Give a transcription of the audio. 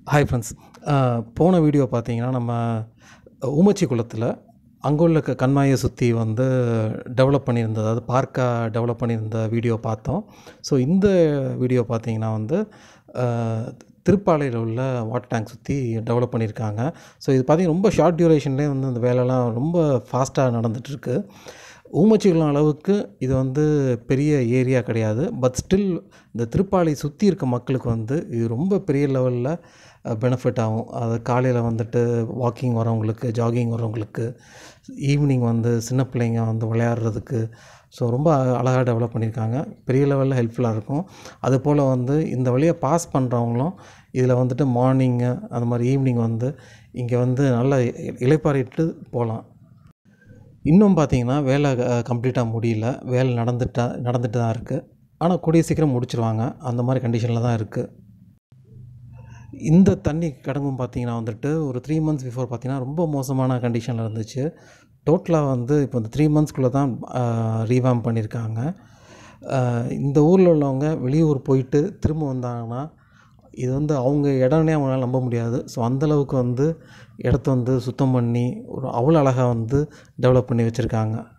hi friends போன video பார்த்தீங்கன்னா நம்ம ஊமச்சி குளத்தில் அங்கே உள்ள க கண்மாயை சுற்றி வந்து டெவலப் பண்ணியிருந்த அதாவது பார்க்காக டெவலப் பண்ணியிருந்த வீடியோ பார்த்தோம் ஸோ இந்த வீடியோ பார்த்தீங்கன்னா வந்து அஹ், திருப்பாலையில் உள்ள வாட்டர் டேங்க் சுற்றி டெவலப் பண்ணியிருக்காங்க ஸோ இது பார்த்தீங்கன்னா ரொம்ப ஷார்ட் டியூரேஷன்லேயே வந்து அந்த வேலைலாம் ரொம்ப ஃபாஸ்ட்டாக நடந்துகிட்ருக்கு ஊமச்சிக்குளம் அளவுக்கு இது வந்து பெரிய ஏரியா கிடையாது பட் ஸ்டில் இந்த திருப்பாலை சுற்றி இருக்க மக்களுக்கு வந்து இது ரொம்ப பெரிய லெவலில் பெனிஃபிட் ஆகும் அது காலையில் வந்துட்டு வாக்கிங் வரவங்களுக்கு ஜாகிங் வரவங்களுக்கு ஈவினிங் வந்து சின்ன பிள்ளைங்க வந்து விளையாடுறதுக்கு ஸோ ரொம்ப அழகாக டெவலப் பண்ணியிருக்காங்க பெரிய லெவலில் ஹெல்ப்ஃபுல்லாக இருக்கும் அதுபோல் வந்து இந்த வழியை பாஸ் பண்ணுறவங்களும் இதில் வந்துட்டு மார்னிங்கு அந்த மாதிரி ஈவினிங் வந்து இங்கே வந்து நல்லா இ- இளைப்பாறிட்டு போகலாம் இன்னும் பார்த்தீங்கன்னா வேலை கம்ப்ளீட்டாக முடியல வேலை நடந்துட்டா நடந்துட்டு தான் இருக்குது ஆனால் கூடிய சீக்கிரம் முடிச்சிருவாங்க அந்த மாதிரி கண்டிஷனில் தான் இருக்குது இந்த தண்ணி கிடங்கும் பார்த்தீங்கன்னா வந்துட்டு ஒரு த்ரீ மந்த்ஸ் பிஃபோர் பார்த்தீங்கன்னா ரொம்ப மோசமான கண்டிஷனில் இருந்துச்சு டோட்டலாக வந்து இப்போ இந்த த்ரீ மந்த்ஸ்க்குள்ளே தான் ரீவாம் பண்ணியிருக்காங்க ஆஹ் இந்த ஊரில் உள்ளவங்க வெளியூர் போயிட்டு திரும்ப வந்தாங்கன்னா இது வந்து அவங்க இடம்னே அவங்களால நம்ப முடியாது ஸோ அந்தளவுக்கு வந்து இடத்த வந்து சுத்தம் பண்ணி ஒரு அவ்வளோ அழகாக வந்து டெவலப் பண்ணி வச்சுருக்காங்க